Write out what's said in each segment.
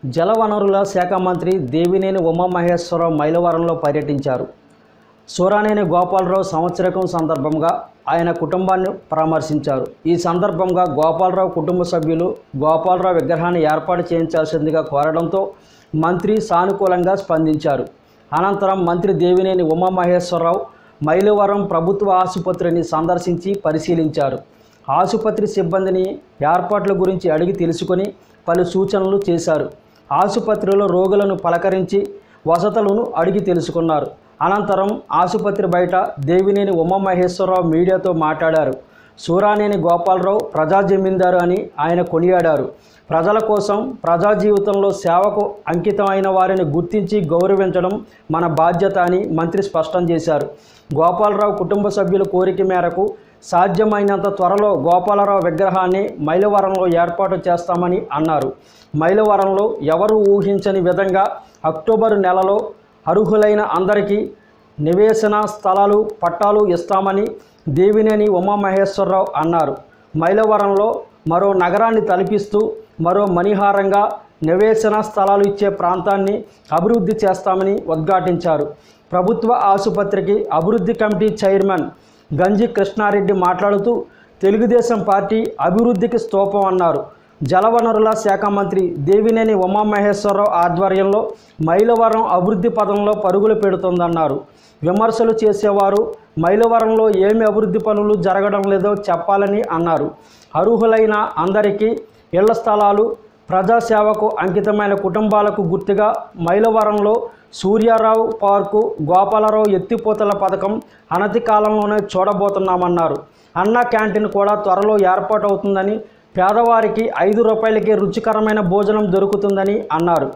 జలవనరుల శాఖ మంత్రి దేవినేని ఉమామహేశ్వరరావు మైలవరంలో పర్యటించారు సూరానేని గోపాలరావు సంవత్సరకం సందర్భంగా ఆయన కుటుంబాన్ని పరామర్శించారు ఈ సందర్భంగా గోపాలరావు కుటుంబ సభ్యులు గోపాలరావు విగ్రహాన్ని ఏర్పాటు చేయించాల్సిందిగా కోరడంతో మంత్రి సానుకూలంగా స్పందించారు అనంతరం మంత్రి దేవినేని ఉమామహేశ్వరరావు మైలవరం ప్రభుత్వ ఆసుపత్రిని సందర్శించి పరిశీలించారు ఆసుపత్రి సిబ్బందిని ఏర్పాట్ల గురించి అడిగి తెలుసుకొని పలు సూచనలు చేశారు ఆసుపత్రిలో రోగులను పలకరించి వసతులను అడిగి తెలుసుకున్నారు అనంతరం ఆసుపత్రి బయట దేవినేని ఉమామహేశ్వరరావు మీడియాతో మాట్లాడారు సూరానేని గోపాలరావు ప్రజా జమీందారు అని ఆయన కొనియాడారు ప్రజల కోసం ప్రజా జీవితంలో సేవకు అంకితమైన వారిని గుర్తించి గౌరవించడం మన బాధ్యత అని మంత్రి స్పష్టం చేశారు గోపాలరావు కుటుంబ సభ్యుల కోరిక మేరకు సాధ్యమైనంత త్వరలో గోపాలరావు విగ్రహాన్ని మైలవరంలో ఏర్పాటు చేస్తామని అన్నారు మైలవరంలో ఎవరు ఊహించని విధంగా అక్టోబర్ నెలలో అర్హులైన అందరికీ నివేశన స్థలాలు పట్టాలు ఇస్తామని దేవినేని ఉమామహేశ్వరరావు అన్నారు మైలవరంలో మరో నగరాన్ని తలపిస్తూ మరో మణిహారంగా నివేశన స్థలాలు ఇచ్చే ప్రాంతాన్ని అభివృద్ధి చేస్తామని ఉద్ఘాటించారు ప్రభుత్వ ఆసుపత్రికి అభివృద్ధి కమిటీ చైర్మన్ గంజి కృష్ణారెడ్డి మాట్లాడుతూ తెలుగుదేశం పార్టీ అభివృద్ధికి స్తూపం అన్నారు జలవనరుల శాఖ మంత్రి దేవినేని ఉమామహేశ్వరరావు ఆధ్వర్యంలో మైలవరం అభివృద్ధి పదంలో పరుగులు పెడుతోందన్నారు విమర్శలు చేసేవారు మైలవరంలో ఏమి అభివృద్ధి పనులు జరగడం లేదో చెప్పాలని అన్నారు అర్హులైన అందరికీ ఇళ్ల స్థలాలు ప్రజాసేవకు అంకితమైన కుటుంబాలకు గుర్తుగా మైలవరంలో సూర్యారావు పార్కు గోపాలరావు ఎత్తిపోతల పథకం అనతి కాలంలోనే చూడబోతున్నామన్నారు అన్న క్యాంటీన్ కూడా త్వరలో ఏర్పాటవుతుందని పేదవారికి ఐదు రూపాయలకే రుచికరమైన భోజనం దొరుకుతుందని అన్నారు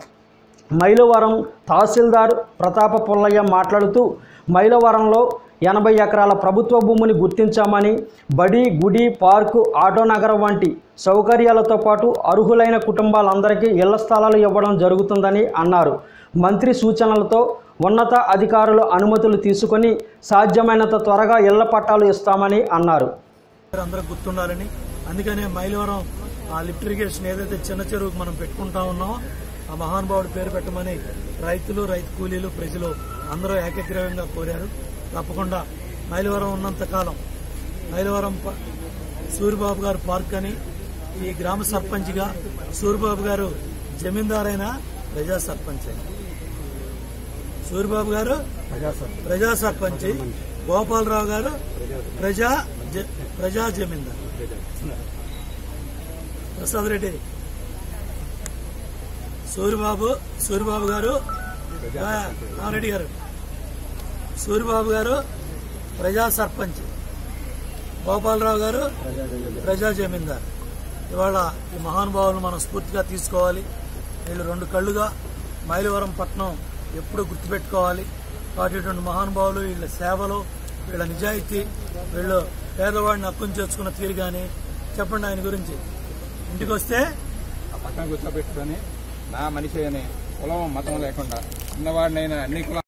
మైలవరం తహసీల్దార్ ప్రతాప పుల్లయ్య మాట్లాడుతూ మైలవరంలో ఎనభై ఎకరాల ప్రభుత్వ భూమిని గుర్తించామని బడి గుడి పార్కు ఆటో నగరం వంటి సౌకర్యాలతో పాటు అర్హులైన కుటుంబాలందరికీ ఇళ్ల స్థలాలు ఇవ్వడం జరుగుతుందని అన్నారు మంత్రి సూచనలతో ఉన్నత అధికారుల అనుమతులు తీసుకొని సాధ్యమైనంత త్వరగా ఇళ్ల పట్టాలు ఇస్తామని అన్నారు అందరూ గుర్తుండాలని అందుకనే మైలవరం ఆ లిఫ్ట్ ఇరిగేషన్ ఏదైతే చిన్న చెరువుకు మనం పెట్టుకుంటా ఉన్నామో ఆ మహానుభావుడి పేరు పెట్టమని రైతులు రైతు కూలీలు ప్రజలు అందరూ ఏకగ్రీవంగా కోరారు తప్పకుండా మైలవరం ఉన్నంత కాలం మైలవరం ప- సూరిబాబు గారు పార్క్ అని ఈ గ్రామ సర్పంచ్గా సూరిబాబు గారు జమీందారైన ప్రజా సర్పంచ్ అయిన సూరిబాబు గారు ప్రజా సర్పంచ్ గోపాలరావు గారు ప్రజా జ- ప్రజా జమీందార్ ప్రసాద్ రెడ్డి సూరిబాబు సూరిబాబు గారు ఆ, రామరెడ్డి గారు సూరిబాబు గారు ప్రజా సర్పంచ్ గోపాలరావు గారు ప్రజా జమీందార్ ఇవాళ ఈ మహానుభావులను మనం స్ఫూర్తిగా తీసుకోవాలి వీళ్ళు రెండు కళ్ళుగా మైలవరం పట్నం ఎప్పుడూ గుర్తుపెట్టుకోవాలి కాబట్టి ఇటువంటి మహానుభావులు వీళ్ళ సేవలు వీళ్ళ నిజాయితీ వీళ్ళు పేదవాడిని హక్కును చేర్చుకున్న తీరు కానీ చెప్పండి ఆయన గురించి ఇంటికి వస్తే ఆ పక్కన కూర్చోబెట్టుకొని నా మనిషి అని కులం మతం లేకుండా చిన్నవాడినైనా అన్ని కులాల